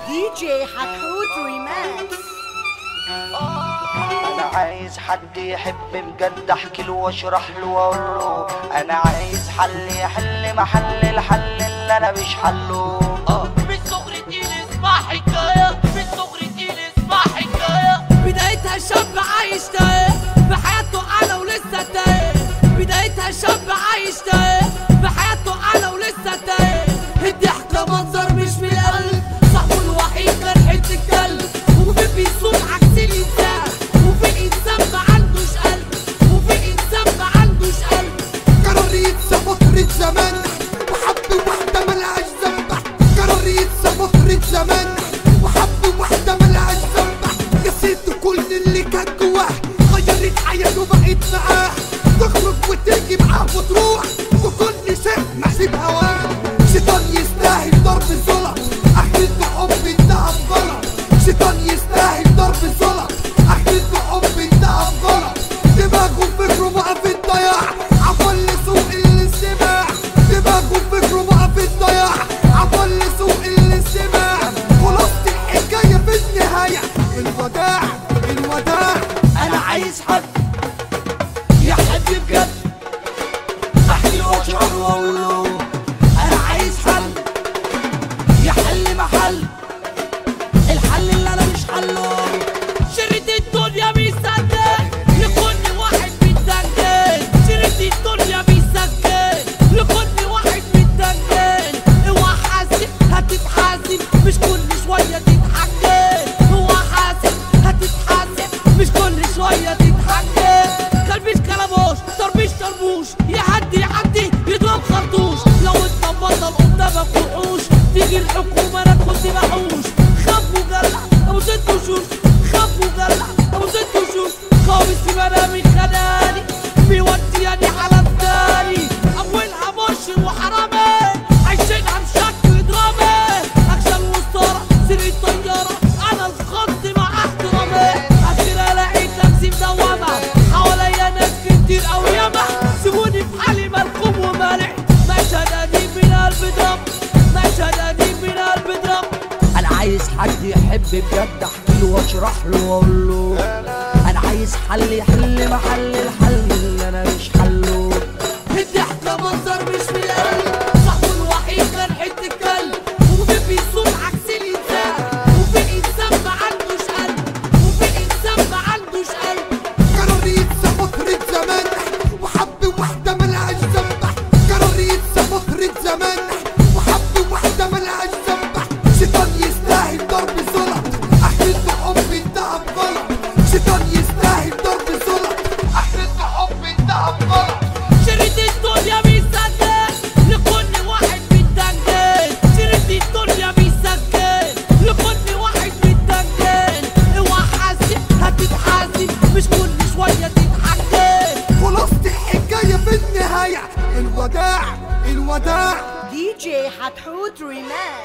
دي جي حتحوت ريماكس انا عايز حد يحب بجد احكي له واشرح له واقول له انا عايز حل يحل محل الحل اللي انا مش حله اه من صغري تقيل اسمع حكاية من صغري تقيل اسمع حكاية بدايتها شاب عايش تايه بحياته أعلى ولسه تايه بدايتها شاب عايش تايه بحياته أعلى ولسه تايه الضحكة منظر مش في القلب صاحبه الوحيد كان حتة الكلب وفي بيصوم عكس الإنسان وفي إنسان ما عندوش قلب وفي إنسان ما عندوش قلب قرر يتسى فترة زمان وحب واحدة ملهاش ذنب قرر يتسى فترة زمان وحب واحدة ملهاش ذنب نسيت كل اللي كان جواه غيرت حياته بقت معاه تخرج وتيجي معاه وتروح وكل شيء ماشي بهواه شيطان يستاهل ضرب الزلط اخرته حب انتهى بغلط شيطان يستاهل ضرب الزلط اخرته حب انتهى بغلط دماغه فكره بقى في الضياع عفل سوق الاستماع دماغه فكره بقى في الضياع عفل سوق الاستماع خلاصة الحكاية في النهاية الوداع الوداع انا عايز حد يحب بجد احكي له واشرح له واقول له انا عايز حل يحل محل الحل اللي انا مش حله شريط الدنيا بيسجل لكل واحد بيتسجل شريط الدنيا بيسجل لكل واحد بيتسجل اوعى حاسب هتتحاسب مش كل شويه تتحجج اوعى حاسب هتتحاسب مش كل شويه تتحجج كلبش كلبوش طربيش طربوش يعدي يعدي يضرب خرطوش لو انت بطل قدامك وحوش تيجي الحكومه لا تكون محوش خاف وجلع ابو ست وشوش خاف وجلع ابو ست وشوش خابس في منامي خداني بيوديني على التاني اولها مرشد وحرامي عايشينها بشكل درامي اكشن وسطاره سرقة طياره انا الخط مع احترامي اخيرا لقيت نفسي مدومه حواليا ناس كتير قوي ياما سيبوني في حالي ملكوم ومالح مشهد قديم من قلب درام مشهد قديم من قلب درام انا عايز حد يحب بجد احكي له واشرح له واقول له انا عايز حل يحل محل الحل اللي انا مش حله الضحكة منظر مش في القلب صاحبه الوحيد كان حتة الكلب وفي بيصوم عكس الإنسان وفي إنسان ما عندوش قلب وفي إنسان ما عندوش قلب قرر يتسى فترة زمان وحب واحدة ملهاش ذنب قرر يتسى فترة زمان وحب واحدة ملهاش ذنب شيطان يستاهل ضرب الزلط اخرته حب انتهى بغلط شيطان يستاهل ضرب الزلط اخرته حب انتهى بغلط شريط الدنيا بيسجل لكل واحد بيتسجل شريط الدنيا بيسجل لكل واحد بيتسجل اوعى حاسب هتتحاسب مش كل شوية تتحجج خلاصة الحكاية في النهاية الوداع الوداع دي جي حتحوت ريماكس